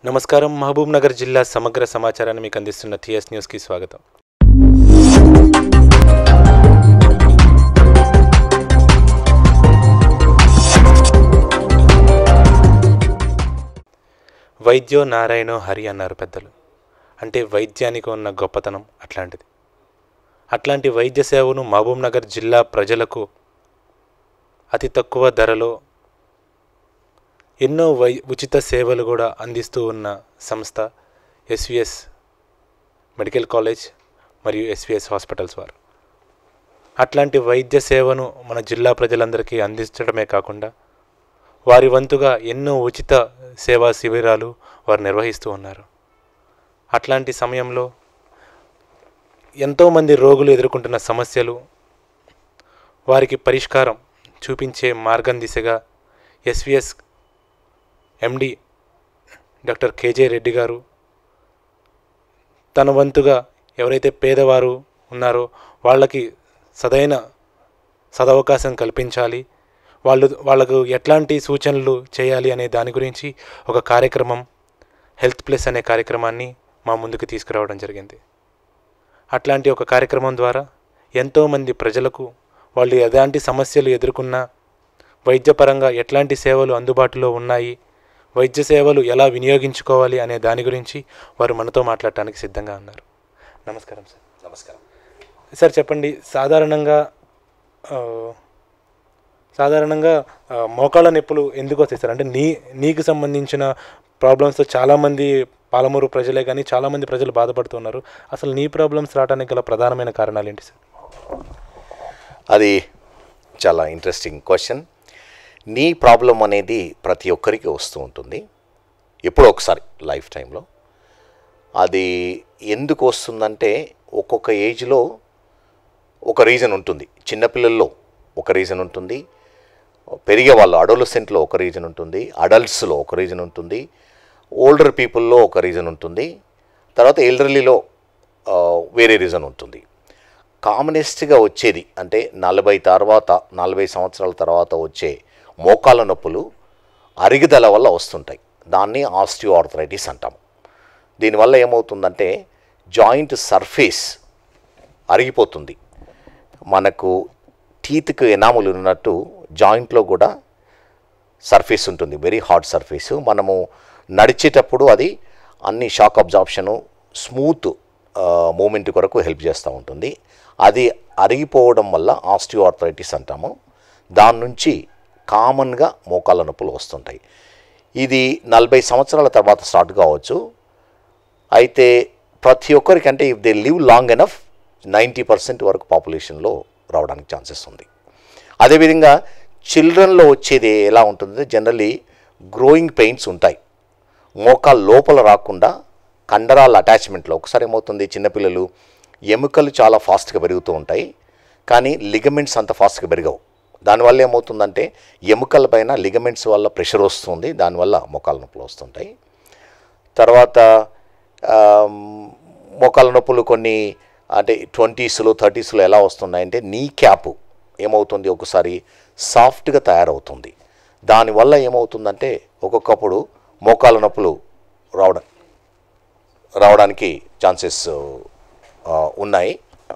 నమస్కారం మహబూబ్ నగర్ జిల్లా సమగ్ర సమాచారాన్ని మీకు అందిస్తున్న టీఎస్ న్యూస్కి స్వాగతం వైద్యో నారాయణో హరి అన్నారు పెద్దలు అంటే వైద్యానికి ఉన్న గొప్పతనం అట్లాంటిది అట్లాంటి వైద్య సేవను మహబూబ్ నగర్ జిల్లా ప్రజలకు అతి తక్కువ ధరలో ఎన్నో వై ఉచిత సేవలు కూడా అందిస్తూ ఉన్న సంస్థ ఎస్విఎస్ మెడికల్ కాలేజ్ మరియు ఎస్విఎస్ హాస్పిటల్స్ వారు అట్లాంటి వైద్య సేవను మన జిల్లా ప్రజలందరికీ అందించడమే కాకుండా వారి వంతుగా ఎన్నో ఉచిత సేవా శిబిరాలు వారు నిర్వహిస్తూ ఉన్నారు అట్లాంటి సమయంలో ఎంతోమంది రోగులు ఎదుర్కొంటున్న సమస్యలు వారికి పరిష్కారం చూపించే మార్గం దిశగా SVS MD doctor KJ Reddy గారు తన వంతుగా ఎవరైతే పేదవారు ఉన్నారో వాళ్ళకి సదైన సదవకాశం కల్పించాలి వాళ్ళు వాళ్ళకు ఎట్లాంటి సూచనలు చేయాలి అనే దాని గురించి ఒక కార్యక్రమం హెల్త్ ప్లస్ అనే కార్యక్రమాన్ని మా ముందుకు తీసుకురావడం జరిగింది అట్లాంటి ఒక కార్యక్రమం ద్వారా ఎంతోమంది ప్రజలకు వాళ్ళు ఎలాంటి సమస్యలు ఎదుర్కొన్నా వైద్యపరంగా ఎట్లాంటి సేవలు అందుబాటులో ఉన్నాయి వైద్య సేవలు ఎలా వినియోగించుకోవాలి అనే దాని గురించి వారు మనతో మాట్లాడటానికి సిద్ధంగా ఉన్నారు నమస్కారం సార్ నమస్కారం సార్ చెప్పండి సాధారణంగా ఆ, సాధారణంగా ఆ, మోకాళ్ళ నొప్పులు ఎందుకు వస్తాయి సార్ అంటే నీ నీకు సంబంధించిన ప్రాబ్లమ్స్తో చాలామంది పాలమూరు ప్రజలే కానీ చాలామంది ప్రజలు బాధపడుతున్నారు అసలు నీ ప్రాబ్లమ్స్ రావడానికి గల ప్రధానమైన కారణాలు ఏంటి సార్ అది చాలా ఇంట్రెస్టింగ్ క్వశ్చన్ నీ ప్రాబ్లం అనేది ప్రతి ఒక్కరికి వస్తూ ఉంటుంది ఎప్పుడో ఒకసారి లైఫ్ టైంలో అది ఎందుకు వస్తుందంటే ఒక్కొక్క ఏజ్లో ఒక రీజన్ ఉంటుంది చిన్నపిల్లల్లో ఒక రీజన్ ఉంటుంది పెరిగే వాళ్ళు అడోలసెంట్లో ఒక రీజన్ ఉంటుంది అడల్ట్స్లో ఒక రీజన్ ఉంటుంది ఓల్డర్ పీపుల్లో ఒక రీజన్ ఉంటుంది తర్వాత ఎల్డర్లీలో వేరే రీజన్ ఉంటుంది కామనెస్ట్గా వచ్చేది అంటే నలభై తర్వాత నలభై సంవత్సరాల తర్వాత వచ్చే మోకాళ్ళ నొప్పులు అరిగిదల వల్ల వస్తుంటాయి దాన్ని ఆస్టియో ఆర్థరైటిస్ అంటాం దీనివల్ల ఏమవుతుందంటే జాయింట్ సర్ఫేస్ అరిగిపోతుంది మనకు టీత్కి ఎనాములు ఉన్నట్టు జాయింట్లో కూడా సర్ఫేస్ ఉంటుంది వెరీ హార్డ్ సర్ఫేస్ మనము నడిచేటప్పుడు అది అన్ని షాక్ అబ్జార్ప్షను స్మూత్ మూమెంట్ కొరకు హెల్ప్ చేస్తూ ఉంటుంది అది అరిగిపోవడం వల్ల ఆస్టియోఆర్థరైటిస్ అంటాము దాని నుంచి కామన్గా మోకాళ్ళ నొప్పులు వస్తుంటాయి ఇది నలభై సంవత్సరాల తర్వాత స్టార్ట్ కావచ్చు అయితే ప్రతి ఒక్కరికి అంటే if they live long enough ninety percent వరకు పాపులేషన్లో రావడానికి ఛాన్సెస్ ఉంది అదేవిధంగా చిల్డ్రన్లో వచ్చేది ఎలా ఉంటుందంటే జనరలీ గ్రోయింగ్ పెయిన్స్ ఉంటాయి మోకాలు లోపల రాకుండా కండరాల అటాచ్మెంట్లో ఒకసారి ఏమవుతుంది చిన్నపిల్లలు ఎముకలు చాలా ఫాస్ట్గా పెరుగుతూ ఉంటాయి కానీ లిగమెంట్స్ అంత ఫాస్ట్గా పెరగవు దానివల్ల ఏమవుతుందంటే ఎముకల పైన లిగమెంట్స్ వల్ల ప్రెషర్ వస్తుంది దానివల్ల మోకాల నొప్పులు వస్తుంటాయి తర్వాత ఆమ్, మోకాళ్ళ నొప్పులు కొన్ని అంటే ట్వంటీస్లో థర్టీస్లో ఎలా వస్తున్నాయంటే నీ క్యాప్ ఏమవుతుంది ఒకసారి సాఫ్ట్గా తయారవుతుంది దానివల్ల ఏమవుతుందంటే ఒక్కొక్కప్పుడు మోకాళ్ళ నొప్పులు రావడం రావడానికి ఛాన్సెస్ ఉన్నాయి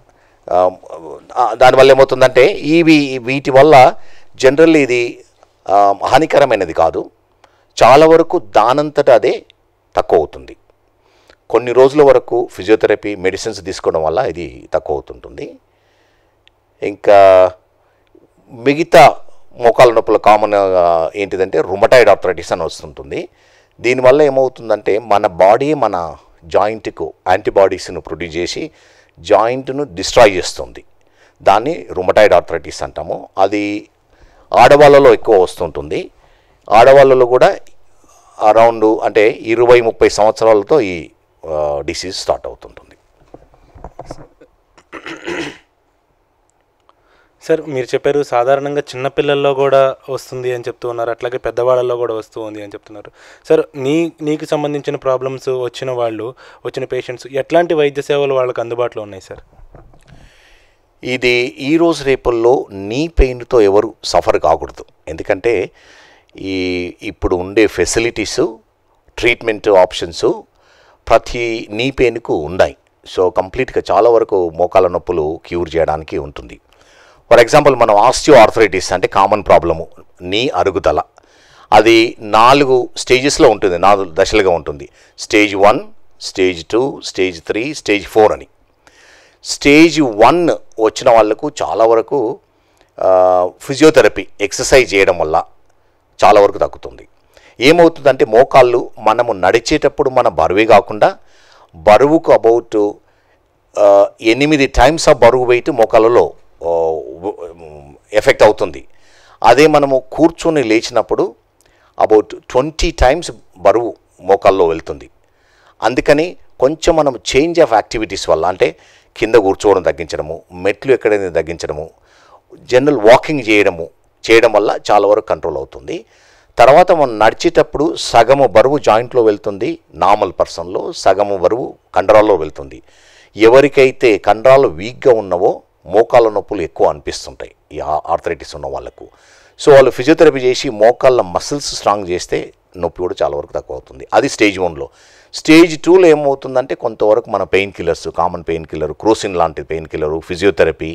ఆ, దానివల్ల ఏమవుతుందంటే ఇవి వీటి వల్ల జనరల్లీ ఇది ఆ, హానికరమైనది కాదు చాలా వరకు దానంతట అదే తక్కువ అవుతుంది కొన్ని రోజుల వరకు ఫిజియోథెరపీ మెడిసిన్స్ తీసుకోవడం వల్ల ఇది తక్కువ అవుతుంటుంది ఇంకా మిగతా మోకాల నొప్పుల కామన్ ఏంటిదంటే రుమటాయిడ్ ఆర్థరైటిస్ అని వస్తుంటుంది దీనివల్ల ఏమవుతుందంటే మన బాడీ మన జాయింట్కు యాంటీబాడీస్ను ప్రొడ్యూస్ చేసి జాయింట్ను డిస్ట్రాయ్ చేస్తుంది దాన్ని రుమటాయిడ్ ఆర్థరైటిస్ అంటాము అది ఆడవాళ్ళలో ఎక్కువ వస్తుంటుంది ఆడవాళ్ళలో కూడా అరౌండ్ అంటే ఇరవై ముప్పై సంవత్సరాలతో ఈ డిసీజ్ స్టార్ట్ అవుతుంటుంది సార్ మీరు చెప్పారు సాధారణంగా చిన్నపిల్లల్లో కూడా వస్తుంది అని చెప్తూ ఉన్నారు అట్లాగే పెద్దవాళ్ళలో కూడా వస్తూ ఉంది అని చెప్తున్నారు సార్ నీ నీకు సంబంధించిన ప్రాబ్లమ్స్ వచ్చిన వాళ్ళు వచ్చిన పేషెంట్స్ ఎట్లాంటి వైద్య సేవలు వాళ్ళకి అందుబాటులో ఉన్నాయి సార్ ఇది ఈ రోజు రేపుల్లో నీ పెయిన్తో ఎవరు సఫర్ కాకూడదు ఎందుకంటే ఈ ఇప్పుడు ఉండే ఫెసిలిటీస్ ట్రీట్మెంట్ ఆప్షన్స్ ప్రతి నీ పెయిన్కు ఉన్నాయి సో కంప్లీట్గా చాలా వరకు మోకాల నొప్పులు క్యూర్ చేయడానికి ఉంటుంది ఫర్ ఎగ్జాంపుల్ మనం ఆస్టియో ఆర్థరైటిస్ అంటే కామన్ ప్రాబ్లము నీ అరుగుదల అది నాలుగు స్టేజెస్లో ఉంటుంది నాలుగు దశలుగా ఉంటుంది stage one stage two stage three stage four అని స్టేజ్ వన్ వచ్చిన వాళ్ళకు చాలా వరకు ఆ, ఫిజియోథెరపీ ఎక్సర్సైజ్ చేయడం వల్ల చాలా వరకు తగ్గుతుంది ఏమవుతుందంటే మోకాళ్ళు మనము నడిచేటప్పుడు మన బరువే కాకుండా బరువుకు అబౌట్ ఎనిమిది టైమ్స్ ఆఫ్ బరువు వెయిట్ మోకాళ్ళలో ఎఫెక్ట్ అవుతుంది అదే మనము కూర్చొని లేచినప్పుడు అబౌట్ ట్వంటీ టైమ్స్ బరువు మోకాల్లో వెళ్తుంది అందుకని కొంచెం మనం చేంజ్ ఆఫ్ యాక్టివిటీస్ వల్ల అంటే కింద కూర్చోవడం తగ్గించడము మెట్లు ఎక్కడైనా తగ్గించడము జనరల్ వాకింగ్ చేయడము చేయడం వల్ల చాలా వరకు కంట్రోల్ అవుతుంది తర్వాత మనం నడిచేటప్పుడు సగము బరువు జాయింట్లో వెళ్తుంది నార్మల్ పర్సన్లో సగము బరువు కండరాల్లో వెళ్తుంది ఎవరికైతే కండరాలు వీక్గా ఉన్నవో మోకాళ్ళ నొప్పులు ఎక్కువ అనిపిస్తుంటాయి ఈ ఆర్థరైటిస్ ఉన్న వాళ్ళకు సో వాళ్ళు ఫిజియోథెరపీ చేసి మోకాళ్ళ మసిల్స్ స్ట్రాంగ్ చేస్తే నొప్పి కూడా చాలా వరకు తక్కువ అవుతుంది అది స్టేజ్ వన్లో స్టేజ్ టూలో ఏమవుతుందంటే కొంతవరకు మన pain killers common pain killer Crocin లాంటి పెయిన్ కిల్లరు ఫిజియోథెరపీ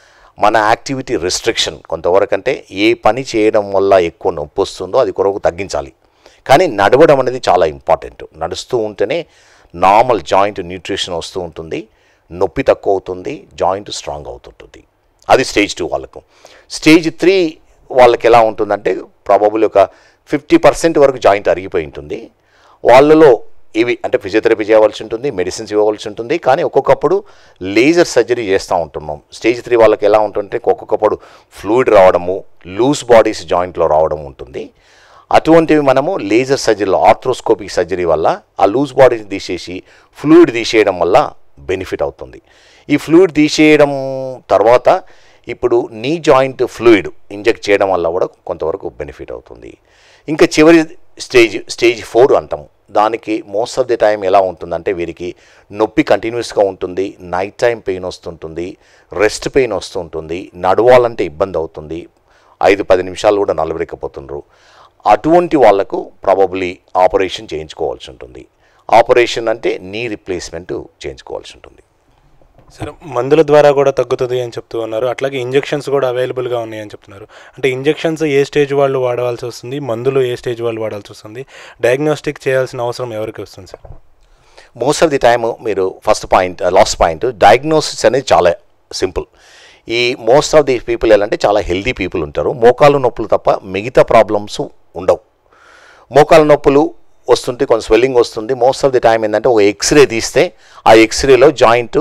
మన యాక్టివిటీ రిస్ట్రిక్షన్ కొంతవరకు అంటే ఏ పని చేయడం వల్ల ఎక్కువ నొప్పి వస్తుందో అది కొరకు తగ్గించాలి కానీ నడవడం అనేది చాలా ఇంపార్టెంట్ నడుస్తూ ఉంటేనే నార్మల్ జాయింట్ న్యూట్రిషన్ వస్తూ ఉంటుంది నొప్పి తక్కువ అవుతుంది జాయింట్ స్ట్రాంగ్ అవుతుంటుంది అది స్టేజ్ టూ వాళ్ళకు స్టేజ్ త్రీ వాళ్ళకి ఎలా ఉంటుందంటే ప్రాబబుల్ ఒక ఫిఫ్టీ పర్సెంట్ వరకు జాయింట్ అరిగిపోయి ఉంటుంది వాళ్ళలో ఇవి అంటే ఫిజియోథెరపీ చేయవలసి ఉంటుంది మెడిసిన్స్ ఇవ్వవలసి ఉంటుంది కానీ ఒక్కొక్కప్పుడు లేజర్ సర్జరీ చేస్తూ ఉంటున్నాం స్టేజ్ త్రీ వాళ్ళకి ఎలా ఉంటుందంటే ఒక్కొక్కప్పుడు ఫ్లూయిడ్ రావడము లూజ్ బాడీస్ జాయింట్లో రావడం ఉంటుంది అటువంటివి మనము లేజర్ సర్జరీలో ఆర్థ్రోస్కోపిక్ సర్జరీ వల్ల ఆ లూజ్ బాడీని తీసేసి ఫ్లూయిడ్ తీసేయడం వల్ల బెనిఫిట్ అవుతుంది ఈ ఫ్లూయిడ్ తీసేయడం తర్వాత ఇప్పుడు నీ జాయింట్ ఫ్లూయిడ్ ఇంజెక్ట్ చేయడం వల్ల కూడా కొంతవరకు బెనిఫిట్ అవుతుంది ఇంకా చివరి స్టేజ్ స్టేజ్ ఫోర్ అంటాం దానికి మోస్ట్ ఆఫ్ ది టైం ఎలా ఉంటుందంటే వీరికి నొప్పి కంటిన్యూస్గా ఉంటుంది నైట్ టైం పెయిన్ వస్తుంటుంది రెస్ట్ పెయిన్ వస్తుంటుంది నడవాలంటే ఇబ్బంది అవుతుంది ఐదు పది నిమిషాలు కూడా నలబెరకపోతుండ్రు అటువంటి వాళ్లకు ప్రాబబ్లీ ఆపరేషన్ చేయించుకోవాల్సి ఉంటుంది ఆపరేషన్ అంటే నీ రిప్లేస్మెంట్ చేయించుకోవాల్సి ఉంటుంది సరే మందుల ద్వారా కూడా తగ్గుతుంది అని చెప్తూ ఉన్నారు అట్లాగే ఇంజెక్షన్స్ కూడా అవైలబుల్గా ఉన్నాయి అని చెప్తున్నారు అంటే ఇంజెక్షన్స్ ఏ స్టేజ్ వాళ్ళు వాడవలసి వస్తుంది మందులు ఏ స్టేజ్ వాళ్ళు వాడాల్సి వస్తుంది డయాగ్నోస్టిక్ చేయాల్సిన అవసరం ఎవరికి వస్తుంది sir most of the time మీరు first point last point diagnosis అనేది చాలా సింపుల్ ఈ మోస్ట్ ఆఫ్ ది పీపుల్ ఎలా అంటే చాలా హెల్దీ పీపుల్ ఉంటారు మోకాలు నొప్పులు తప్ప మిగతా ప్రాబ్లమ్స్ ఉండవు మోకాలు నొప్పులు వస్తుంటే కొంచెం స్వెల్లింగ్ వస్తుంది మోస్ట్ ఆఫ్ ది టైం ఏంటంటే ఒక ఎక్స్రే తీస్తే ఆ ఎక్స్రేలో జాయింట్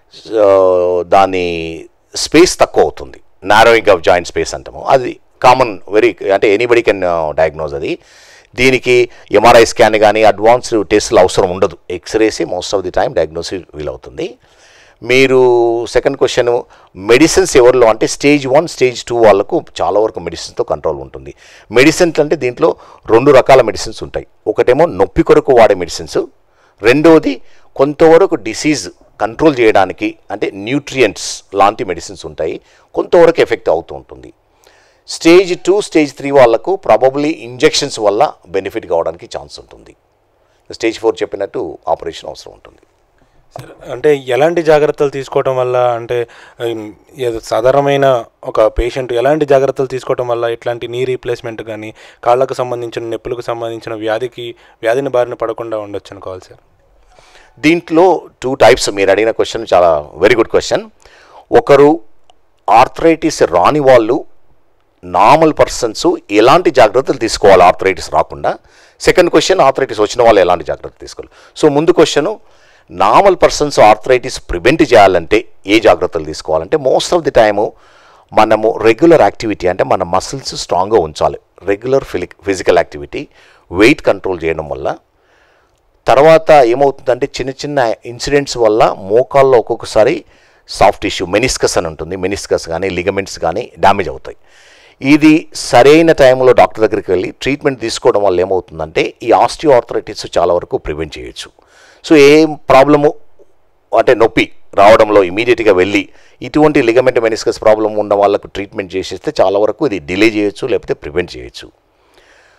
దాని స్పేస్ తక్కువ అవుతుంది నారోయింగ్ ఆఫ్ జాయింట్ స్పేస్ అంటాము అది కామన్ వెరీ అంటే ఎనీబడి కెన్ డయాగ్నోజ్ అది దీనికి ఎంఆర్ఐ స్కాన్ కానీ అడ్వాన్స్డ్ టెస్ట్లు అవసరం ఉండదు ఎక్స్రేసే most of the time diagnosis వీలవుతుంది మీరు సెకండ్ క్వశ్చన్ మెడిసిన్స్ ఎవరిలో అంటే స్టేజ్ వన్ స్టేజ్ టూ వాళ్ళకు చాలా వరకు మెడిసిన్స్తో కంట్రోల్ ఉంటుంది మెడిసిన్స్ అంటే దీంట్లో రెండు రకాల మెడిసిన్స్ ఉంటాయి ఒకటేమో నొప్పి కొరకు వాడే మెడిసిన్స్ రెండోది కొంతవరకు డిసీజ్ కంట్రోల్ చేయడానికి అంటే న్యూట్రియంట్స్ లాంటి మెడిసిన్స్ ఉంటాయి కొంతవరకు ఎఫెక్ట్ అవుతూ ఉంటుంది స్టేజ్ టూ స్టేజ్ త్రీ వాళ్ళకు ప్రాబబ్లీ ఇంజెక్షన్స్ వల్ల బెనిఫిట్ కావడానికి ఛాన్స్ ఉంటుంది స్టేజ్ ఫోర్ చెప్పినట్టు ఆపరేషన్ అవసరం ఉంటుంది సార్ అంటే ఎలాంటి జాగ్రత్తలు తీసుకోవటం వల్ల అంటే ఉమ్, ఏదో సాధారణమైన ఒక పేషెంట్ ఎలాంటి జాగ్రత్తలు తీసుకోవటం వల్ల ఇట్లాంటి నీ రీప్లేస్మెంట్ కానీ కాళ్ళకు సంబంధించిన నొప్పులకు సంబంధించిన వ్యాధికి వ్యాధిని బారిన పడకుండా ఉండొచ్చు అనుకోవాలి సార్ దీంట్లో టూ టైప్స్ మీరు అడిగిన క్వశ్చన్ చాలా వెరీ గుడ్ క్వశ్చన్ ఒకరు ఆర్థరైటిస్ రాని వాళ్ళు నార్మల్ పర్సన్స్ ఎలాంటి జాగ్రత్తలు తీసుకోవాలి ఆర్థరైటిస్ రాకుండా సెకండ్ క్వశ్చన్ ఆర్థరైటిస్ వచ్చిన వాళ్ళు ఎలాంటి జాగ్రత్తలు తీసుకోవాలి సో ముందు question normal persons arthritis prevent చేయాలంటే ఏ జాగ్రత్తలు తీసుకోవాలంటే మోస్ట్ ఆఫ్ ది టైము మనము రెగ్యులర్ యాక్టివిటీ అంటే మన మసిల్స్ స్ట్రాంగ్గా ఉంచాలి regular physical activity weight control చేయడం వల్ల తర్వాత ఏమవుతుందంటే చిన్న చిన్న ఇన్సిడెంట్స్ వల్ల మోకాల్లో ఒక్కొక్కసారి సాఫ్ట్ టిష్యూ మెనిస్కస్ అని ఉంటుంది మెనిస్కస్ కానీ లిగమెంట్స్ కానీ డ్యామేజ్ అవుతాయి ఇది సరైన టైంలో డాక్టర్ దగ్గరికి వెళ్ళి ట్రీట్మెంట్ తీసుకోవడం వల్ల ఏమవుతుందంటే ఈ ఆస్టియో ఆర్థరైటిస్ చాలా వరకు ప్రివెంట్ చేయొచ్చు సో ఏ ప్రాబ్లము అంటే నొప్పి రావడంలో ఇమీడియట్గా వెళ్ళి ఇటువంటి లిగమెంట్ మెనిస్కస్ ప్రాబ్లం ఉన్న వాళ్ళకు ట్రీట్మెంట్ చేసేస్తే చాలా వరకు ఇది డిలే చేయొచ్చు లేకపోతే ప్రివెంట్ చేయొచ్చు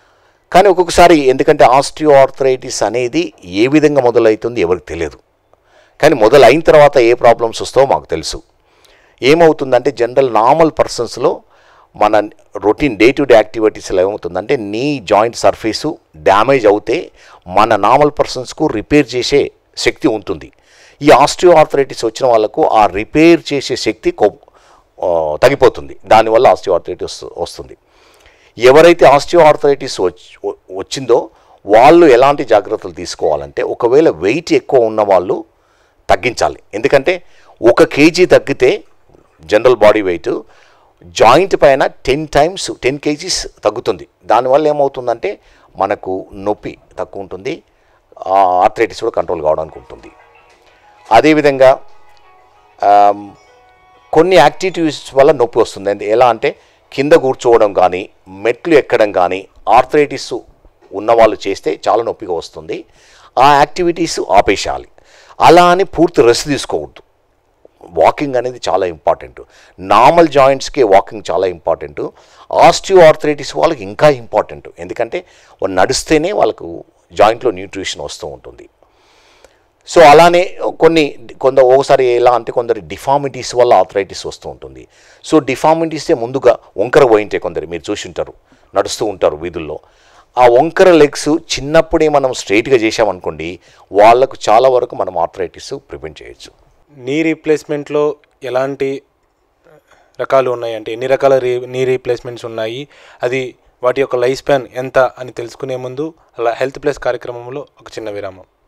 కానీ ఒక్కొక్కసారి ఎందుకంటే ఆస్ట్రియో ఆర్థరైటిస్ అనేది ఏ విధంగా మొదలవుతుంది ఎవరికి తెలియదు కానీ మొదలైన తర్వాత ఏ ప్రాబ్లమ్స్ వస్తావో మాకు తెలుసు ఏమవుతుందంటే జనరల్ నార్మల్ పర్సన్స్లో మన రొటీన్ డే టు డే యాక్టివిటీస్లో ఏమవుతుందంటే నీ జాయింట్ సర్ఫేసు డ్యామేజ్ అవుతే మన నార్మల్ పర్సన్స్కు రిపేర్ చేసే శక్తి ఉంటుంది ఈ ఆస్ట్రియో ఆర్థరైటిస్ వచ్చిన వాళ్ళకు ఆ రిపేర్ చేసే శక్తి కొ- ఆ, తగ్గిపోతుంది దానివల్ల ఆస్ట్రియో ఆర్థరైటిస్ వస్తుంది ఎవరైతే ఆస్టియో ఆర్థరైటిస్ వచ్చిందో వాళ్ళు ఎలాంటి జాగ్రత్తలు తీసుకోవాలంటే ఒకవేళ వెయిట్ ఎక్కువ ఉన్న వాళ్ళు తగ్గించాలి ఎందుకంటే ఒక కేజీ తగ్గితే జనరల్ బాడీ వెయిట్ జాయింట్ పైన టెన్ టైమ్స్ టెన్ కేజీస్ తగ్గుతుంది దానివల్ల ఏమవుతుందంటే మనకు నొప్పి తక్కువ ఉంటుంది ఆర్థరైటిస్ కూడా కంట్రోల్ కావడానికి ఉంటుంది అదేవిధంగా ఆమ్, కొన్ని యాక్టివిటీస్ వల్ల నొప్పి వస్తుంది అంటే ఎలా అంటే కింద కూర్చోవడం కానీ మెట్లు ఎక్కడం కానీ ఆర్థరైటిస్ ఉన్నవాళ్ళు చేస్తే చాలా నొప్పిగా వస్తుంది ఆ యాక్టివిటీస్ ఆపేసేయాలి అలా అని పూర్తి రెస్ట్ తీసుకోవద్దు వాకింగ్ అనేది చాలా ఇంపార్టెంట్ నార్మల్ జాయింట్స్కి వాకింగ్ చాలా ఇంపార్టెంట్ ఆస్టియో ఆర్థరైటిస్ వాళ్ళకి ఇంకా ఇంపార్టెంట్ ఎందుకంటే వాళ్ళు నడిస్తేనే వాళ్ళకు జాయింట్లో న్యూట్రిషన్ వస్తూ ఉంటుంది సో అలానే కొన్ని కొంత ఒకసారి ఎలా అంటే కొందరు డిఫార్మిటీస్ వల్ల ఆర్థరైటిస్ వస్తూ ఉంటుంది సో డిఫార్మిటీసే ముందుగా వంకర పోయింటే కొందరు మీరు చూసి ఉంటారు నడుస్తూ ఉంటారు వీధుల్లో ఆ వంకర లెగ్స్ చిన్నప్పుడే మనం స్ట్రైట్గా చేసామనుకోండి వాళ్ళకు చాలా వరకు మనం ఆర్థరైటిస్ ప్రివెంట్ చేయొచ్చు నీ రీప్లేస్మెంట్లో ఎలాంటి రకాలు ఉన్నాయి అంటే ఎన్ని రకాల రీ నీ రీప్లేస్మెంట్స్ ఉన్నాయి అది వాటి యొక్క లైఫ్ స్పాన్ ఎంత అని తెలుసుకునే ముందు అలా హెల్త్ ప్లస్ కార్యక్రమంలో ఒక చిన్న విరామం